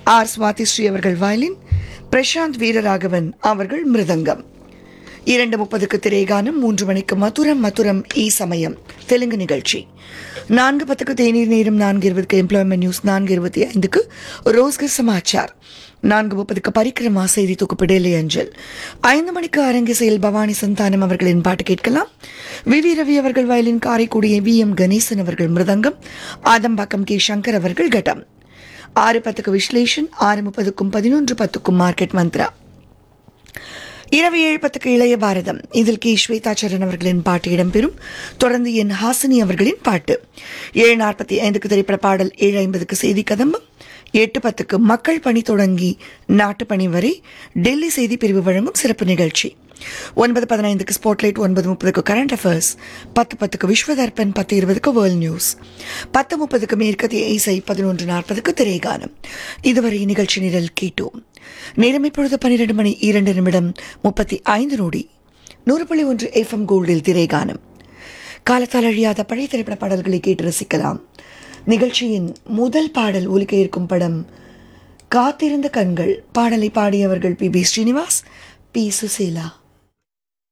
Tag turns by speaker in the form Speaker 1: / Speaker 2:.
Speaker 1: R Swathisri அவர்கள் violin Prashanth Veeraraghavan அவர்கள் மிருதங்கம் இரண்டு முப்பதுக்கு திரைகானம் மூன்று மணிக்கு மதுரம் மதுரம் ஈ சமயம் தெலுங்கு நிகழ்ச்சி நான்கு பத்துக்கு தேநீர் நேரம் நான்கு இருபதுக்கு எம்ப்ளாய்மெண்ட் நியூஸ் நான்கு இருபத்தி ஐந்துக்கு ரோஸ்கர் சமாச்சார் நான்கு முப்பதுக்கு பரிக்கிரமா செய்தி தொகுப்பு டெல்லி அஞ்சல் ஐந்து மணிக்கு அரங்கிசையில் பவானி சந்தானம் அவர்களின் பாட்டு கேட்கலாம் வி வி ரவி அவர்கள் வயலின் காரைக்குடிய வி எம் கணேசன் அவர்கள் மிருதங்கம் ஆதம்பாக்கம் கே சங்கர் அவர்கள் கட்டம் ஆறு பத்துக்கு விஸ்லேஷன் ஆறு முப்பதுக்கும் பதினொன்று பத்துக்கும் மார்க்கெட் மந்த்ரா இரவு ஏழு பத்துக்கு இளைய பாரதம் இதில் கே ஸ்வேதாச்சரன் அவர்களின் பாட்டு இடம்பெறும் தொடர்ந்து என் ஹாசினி அவர்களின் பாட்டு ஏழு நாற்பத்தி ஐந்துக்கு திரைப்பட பாடல் ஏழு ஐம்பதுக்கு செய்தி கதம்பம் எட்டு பத்துக்கு மக்கள் பணி தொடங்கி நாட்டுப்பணி வரை டெல்லி செய்தி பிரிவு வழங்கும் சிறப்பு நிகழ்ச்சி ஒன்பது பதினைந்துக்கு ஸ்பாட்லைட் ஒன்பது முப்பதுக்கு கரண்ட் அஃபேர்ஸ் பத்து பத்துக்கு விஸ்வதர்பன் பத்து இருபதுக்கு வேர்ல்ட் நியூஸ் பத்து முப்பதுக்கு மேற்கத்திய இசை பதினொன்று நாற்பதுக்கு திரைகானம் இதுவரை நிகழ்ச்சி நிரல் கேட்டோம் நேரம் இப்பொழுது பன்னிரண்டு மணி இரண்டு நிமிடம் முப்பத்தி ஐந்து நொடி நூறு புள்ளி ஒன்று எஃப்எம் கோல்டில் திரைகானம் காலத்தால் அழியாத பழைய திரைப்பட பாடல்களை கேட்டு ரசிக்கலாம் நிகழ்ச்சியின் முதல் பாடல் ஒலிக்க இருக்கும் படம் காத்திருந்த கண்கள் பாடலை பாடியவர்கள் P B Srinivas P Susheela